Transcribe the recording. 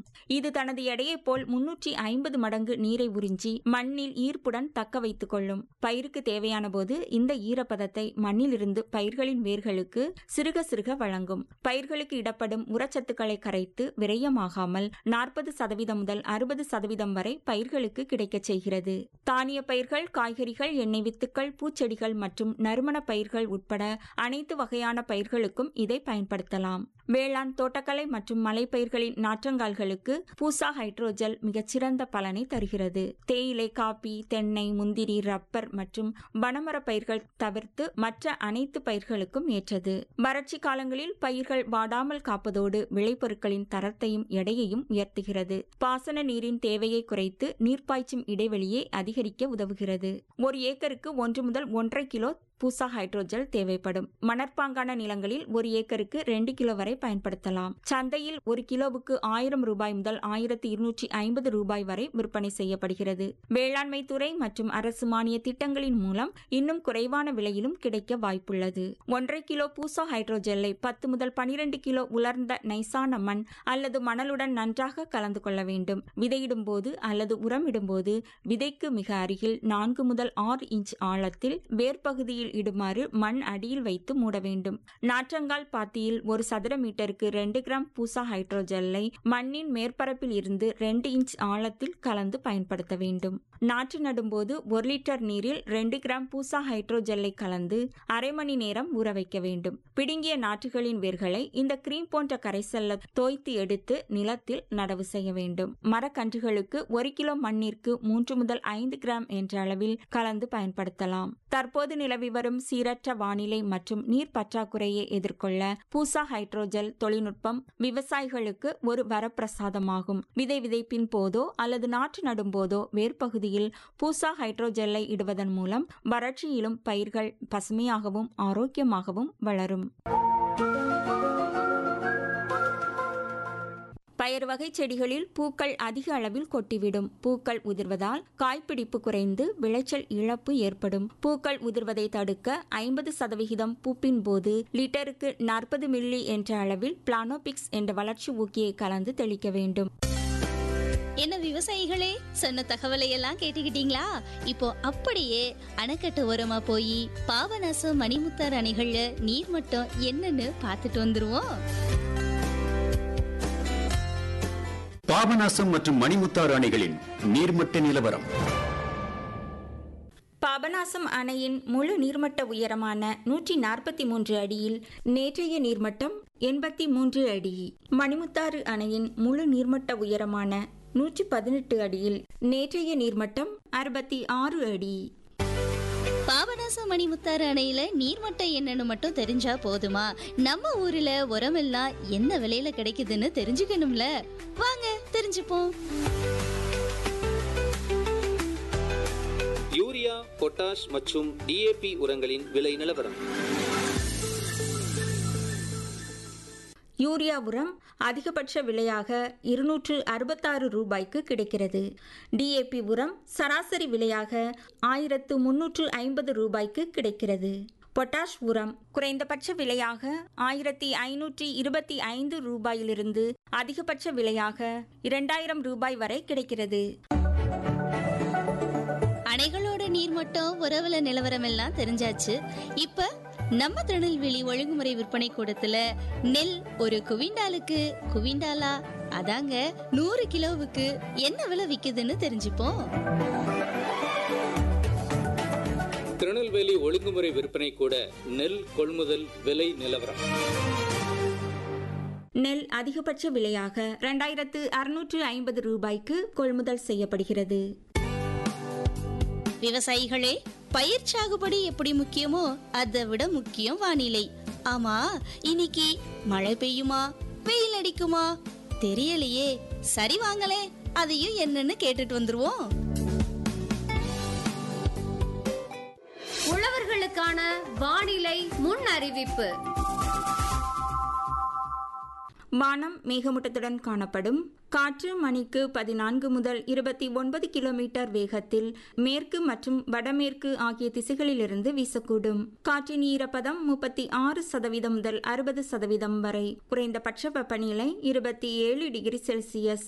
இது தனது எடையைப் போல் முன்னூற்றி ஐம்பது மடங்கு நீரை உறிஞ்சி மண்ணில் ஈர்ப்புடன் தக்க வைத்துக் கொள்ளும் பயிருக்கு தேவையான போது இந்த ஈரப்பதத்தை மண்ணிலிருந்து பயிர்களின் வேர்களுக்கு சிறுக சிறுக வழங்கும் பயிர்களுக்கு இடப்படும் உரச்சத்துக்களை கரைத்து விரயமாகாமல் நாற்பது சதவீதம் முதல் அறுபது சதவீதம் வரை பயிர்களுக்கு கிடைக்கச் செய்கிறது தானிய பயிர்கள் காய்கறிகள் எண்ணெய் வித்துக்கள் பூச்செடிகள் மற்றும் நறுமண பயிர்கள் உட்பட அனைத்து வகையான பயிர்களுக்கும் இதை பயன்படுத்தலாம் வேளாண் தோட்டக்கலை மற்றும் மலைப்பயிர்களின் நாற்றங்கால்களுக்கு பூசா ஹைட்ரோஜல் மிகச்சிறந்த பலனை தருகிறது தேயிலை காபி தென்னை முந்திரி ரப்பர் மற்றும் வனமர பயிர்கள் தவிர்த்து மற்ற அனைத்து பயிர்களுக்கும் ஏற்றது வறட்சி காலங்களில் பயிர்கள் வாடாமல் காப்பதோடு விளைபொருட்களின் தரத்தையும் எடையையும் உயர்த்துகிறது பாசன நீரின் தேவையை குறைத்து நீர்ப்பாய்ச்சும் இடைவெளியை அதிகரிக்க உதவுகிறது ஒரு ஏக்கருக்கு ஒன்று முதல் ஒன்றரை கிலோ பூசா ஹைட்ரோஜல் தேவைப்படும் மணற்பாங்கான நிலங்களில் ஒரு ஏக்கருக்கு ரெண்டு கிலோ வரை பயன்படுத்தலாம் சந்தையில் ஒரு கிலோவுக்கு ஆயிரம் ரூபாய் முதல் ஆயிரத்தி இருநூற்றி ஐம்பது ரூபாய் வரை விற்பனை செய்யப்படுகிறது வேளாண்மை துறை மற்றும் அரசு மானிய திட்டங்களின் மூலம் இன்னும் குறைவான விலையிலும் கிடைக்க வாய்ப்புள்ளது ஒன்றரை கிலோ பூசா ஹைட்ரோஜெல்லை பத்து முதல் பனிரெண்டு கிலோ உலர்ந்த நைசான மண் அல்லது மணலுடன் நன்றாக கலந்து கொள்ள வேண்டும் விதையிடும் போது அல்லது உரமிடும் போது விதைக்கு மிக அருகில் நான்கு முதல் ஆறு இன்ச் ஆழத்தில் வேர்ப்பகுதியில் இடுமாறு மண் அடியில் வைத்து மூட வேண்டும் நாற்றங்கால் பாத்தியில் ஒரு சதுர மீட்டருக்கு ரெண்டு கிராம் பூசா ஹைட்ரோஜெல்லை மண்ணின் மேற்பரப்பில் இருந்து ரெண்டு இன்ச் ஆழத்தில் கலந்து பயன்படுத்த வேண்டும் நாற்று நடும்போது ஒரு லிட்டர் நீரில் ரெண்டு கிராம் பூசா ஹைட்ரோஜெல்லை கலந்து அரை மணி நேரம் ஊற வைக்க வேண்டும் பிடுங்கிய நாற்றுகளின் வேர்களை இந்த கிரீம் போன்ற கரைசல்ல தோய்த்து எடுத்து நிலத்தில் நடவு செய்ய வேண்டும் மரக்கன்றுகளுக்கு ஒரு கிலோ மண்ணிற்கு மூன்று முதல் ஐந்து கிராம் என்ற அளவில் கலந்து பயன்படுத்தலாம் தற்போது நிலவி வரும் சீரற்ற வானிலை மற்றும் நீர் பற்றாக்குறையை எதிர்கொள்ள பூசா ஹைட்ரோஜல் தொழில்நுட்பம் விவசாயிகளுக்கு ஒரு வரப்பிரசாதமாகும் விதை விதைப்பின் போதோ அல்லது நாற்று நடும் போதோ வேர்ப்பகுதியில் பூசா ஹைட்ரோஜெல்லை இடுவதன் மூலம் வறட்சியிலும் பயிர்கள் பசுமையாகவும் ஆரோக்கியமாகவும் வளரும் பயறு வகை செடிகளில் பூக்கள் அதிக அளவில் கொட்டிவிடும் பூக்கள் உதிர்வதால் காய்பிடிப்பு குறைந்து விளைச்சல் இழப்பு ஏற்படும் பூக்கள் உதிர்வதை தடுக்க ஐம்பது சதவிகிதம் பூப்பின் போது லிட்டருக்கு நாற்பது மில்லி என்ற அளவில் பிளானோபிக்ஸ் என்ற வளர்ச்சி ஊக்கியை கலந்து தெளிக்க வேண்டும் என்ன விவசாயிகளே சொன்ன தகவலை எல்லாம் கேட்டுக்கிட்டீங்களா இப்போ அப்படியே அணைக்கட்டு ஓரமா போய் பாபநாசம் மணிமுத்தார் அணைகள்ல நீர் மட்டம் என்னன்னு பார்த்துட்டு வந்துருவோம் பாபநாசம் மற்றும் மணிமுத்தாறு அணைகளின் நீர்மட்ட நிலவரம் பாபநாசம் அணையின் முழு நீர்மட்ட உயரமான நூற்றி நாற்பத்தி மூன்று அடியில் நேற்றைய நீர்மட்டம் எண்பத்தி மூன்று அடி மணிமுத்தாறு அணையின் முழு நீர்மட்ட உயரமான நூற்றி பதினெட்டு அடியில் நேற்றைய நீர்மட்டம் அறுபத்தி ஆறு அடி பாபநாசம் மணிமுத்தாறு அணையில நீர்மட்டம் என்னன்னு மட்டும் தெரிஞ்சா போதுமா நம்ம ஊர்ல உரமெல்லாம் என்ன விலையில கிடைக்குதுன்னு தெரிஞ்சுக்கணும்ல வாங்க தெரிஞ்சுப்போம் யூரியா பொட்டாஷ் மற்றும் டிஏபி உரங்களின் விலை நிலவரம் யூரியா உரம் அதிகபட்ச விலையாக இருநூற்று அறுபத்தாறு ரூபாய்க்கு கிடைக்கிறது டிஏபி உரம் சராசரி விலையாக ஆயிரத்து முன்னூற்று ஐம்பது ரூபாய்க்கு கிடைக்கிறது பொட்டாஷ் உரம் குறைந்தபட்ச விலையாக ஆயிரத்தி ஐநூற்றி இருபத்தி ஐந்து ரூபாயிலிருந்து அதிகபட்ச விலையாக இரண்டாயிரம் ரூபாய் வரை கிடைக்கிறது அணைகளோட நீர்மட்டம் உறவுல நிலவரம் எல்லாம் தெரிஞ்சாச்சு இப்ப நம்ம திருநெல்வேலி ஒழுங்குமுறை விற்பனை கூடத்துல நெல் ஒரு குவிண்டாலுக்கு குவிண்டாலா அதாங்க நூறு கிலோவுக்கு என்ன விலை விக்குதுன்னு தெரிஞ்சுப்போம் திருநெல்வேலி ஒழுங்குமுறை விற்பனை கூட நெல் கொள்முதல் விலை நிலவரம் நெல் அதிகபட்ச விலையாக இரண்டாயிரத்து அறுநூற்று ஐம்பது ரூபாய்க்கு கொள்முதல் செய்யப்படுகிறது விவசாயிகளே பயிர் சாகுபடி எப்படி முக்கியமோ அதை விட முக்கியம் வானிலை ஆமா இன்னைக்கு மழை பெய்யுமா வெயில் அடிக்குமா தெரியலையே சரி வாங்களே அதையும் என்னன்னு கேட்டுட்டு வந்துருவோம் உழவர்களுக்கான வானிலை முன் அறிவிப்பு வானம் மேகமூட்டத்துடன் காணப்படும் காற்று மணிக்கு பதினான்கு முதல் இருபத்தி ஒன்பது கிலோமீட்டர் வேகத்தில் மேற்கு மற்றும் வடமேற்கு ஆகிய திசைகளிலிருந்து வீசக்கூடும் காற்றின் ஈரப்பதம் முப்பத்தி ஆறு சதவீதம் முதல் அறுபது சதவீதம் வரை குறைந்தபட்ச வெப்பநிலை இருபத்தி ஏழு டிகிரி செல்சியஸ்